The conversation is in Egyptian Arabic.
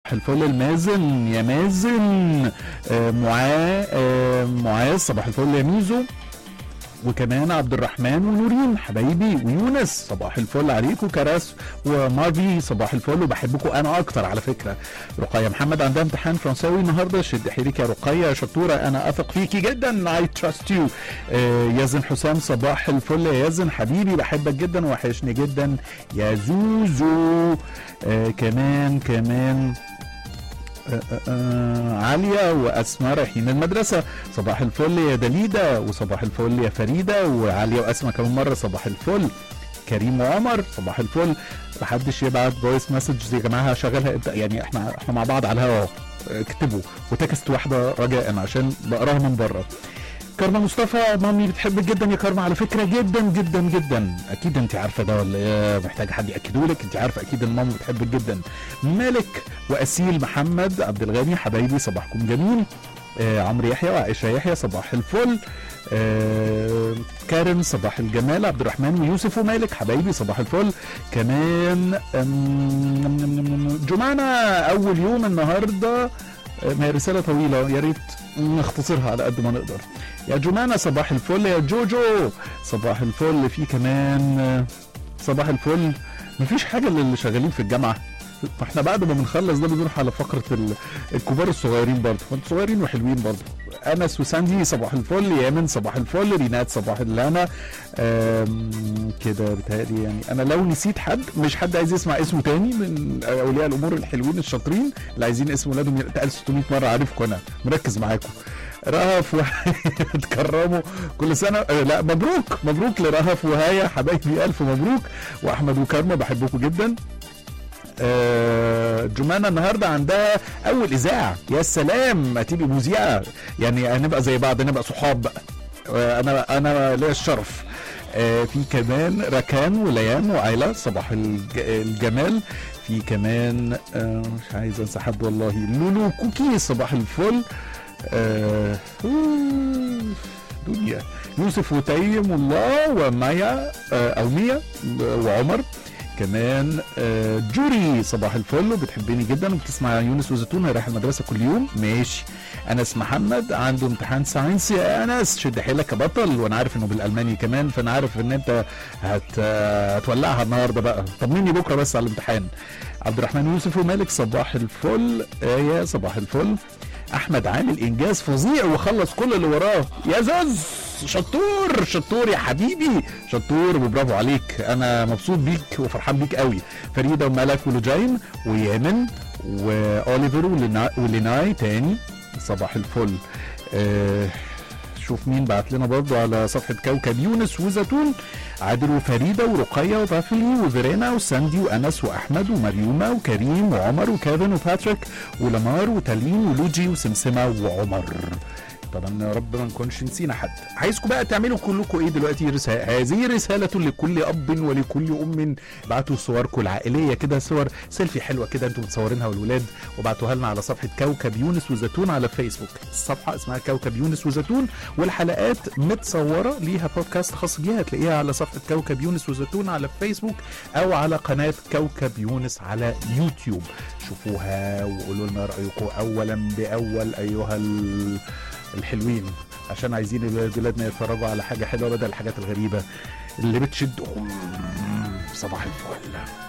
صباح الفل المازن يا مازن آه معاذ آه معاذ صباح الفل يا ميزو وكمان عبد الرحمن ونورين حبايبي ويونس صباح الفل عليكم كراس ومارفي صباح الفل وبحبكم انا اكتر على فكره رقيه محمد عندها امتحان فرنساوي النهارده شد حيلك يا رقيه يا شطوره انا اثق فيكي جدا اي تراست يو يزن حسام صباح الفل يا يزن حبيبي بحبك جدا وحشني جدا يا زوزو آه كمان كمان آه آه آه عالية وأسماء رايحين المدرسة صباح الفل يا دليدة وصباح الفل يا فريدة وعالية وأسماء كمان مرة صباح الفل كريم وعمر صباح الفل محدش يبعت فويس مسج يا جماعه هشغلها امتى يعني احنا احنا مع بعض على الهوا اكتبوا وتكست واحده رجاء عشان بقراها من بره كارما مصطفى مامي بتحبك جدا يا كارما على فكره جدا جدا جدا اكيد انت عارفه ده ولا ايه محتاجه حد ياكده لك انت عارفه اكيد ان ماما بتحبك جدا مالك واسيل محمد عبد الغني حبايبي صباحكم جميل آه عمرو يحيى وعائشه يحيى صباح الفل آه كارم صباح الجمال عبد الرحمن ويوسف ومالك حبايبي صباح الفل كمان جمعنا اول يوم النهارده ما هي رسالة طويلة يا ريت نختصرها على قد ما نقدر يا جمانة صباح الفل يا جوجو صباح الفل في كمان صباح الفل مفيش حاجة للي شغالين في الجامعة احنا بعد ما بنخلص ده بنروح على فقرة الكبار الصغيرين برضه انتوا صغيرين وحلوين برضه انس وساندي صباح الفل يامن صباح الفل رينات صباح الهنا كده بتهيألي يعني انا لو نسيت حد مش حد عايز يسمع اسمه تاني من اولياء الامور الحلوين الشاطرين اللي عايزين اسم ولادهم يتقال 600 مره عارفكم انا مركز معاكم رهف وتكرموا كل سنه لا مبروك مبروك لرهف وهايا حبايبي الف مبروك واحمد وكرمه بحبكم جدا آه جمانة النهارده عندها اول اذاعه يا سلام ما تبقي مذيعه يعني هنبقى زي بعض نبقى صحاب بقى آه انا انا ليا الشرف آه في كمان ركان وليان وعيلة صباح الجمال في كمان آه مش عايز انسى حد والله لولو كوكي صباح الفل آه دنيا يوسف وتيم الله ومايا آه او ميا وعمر كمان جوري صباح الفل وبتحبني جدا وبتسمع يونس وزيتون رايح المدرسه كل يوم ماشي انس محمد عنده امتحان ساينس يا انس شد حيلك يا بطل وانا عارف انه بالالماني كمان فانا عارف ان انت هت... هتولعها النهارده بقى طمني بكره بس على الامتحان عبد الرحمن يوسف ومالك صباح الفل ايه صباح الفل احمد عامل انجاز فظيع وخلص كل اللي وراه يا زوز شطور شطور يا حبيبي شطور وبرافو عليك انا مبسوط بيك وفرحان بيك قوي فريده وملك ولجين ويامن واوليفر وليناي تاني صباح الفل آه شوف مين بعت لنا برضو على صفحة كوكب يونس وزيتون عادل وفريدة ورقية وبافلي وفيرينا وساندي وأنس وأحمد ومريومة وكريم وعمر وكيفن وباتريك ولمار وتالين ولوجي وسمسمة وعمر طبعا يا رب ما نكونش نسينا حد عايزكم بقى تعملوا كلكم ايه دلوقتي رسالة هذه رسالة لكل اب ولكل ام ابعتوا صوركم العائلية كده صور سيلفي حلوة كده انتم متصورينها والولاد وابعتوها لنا على صفحة كوكب يونس وزيتون على فيسبوك الصفحة اسمها كوكب يونس وزيتون والحلقات متصورة ليها بودكاست خاص بيها هتلاقيها على صفحة كوكب يونس وزيتون على فيسبوك او على قناة كوكب يونس على يوتيوب شوفوها وقولوا لنا رأيكم اولا باول ايها ال... الحلوين عشان عايزين بلادنا يتفرجوا على حاجه حلوه بدل الحاجات الغريبه اللي بتشدهم صباح الفل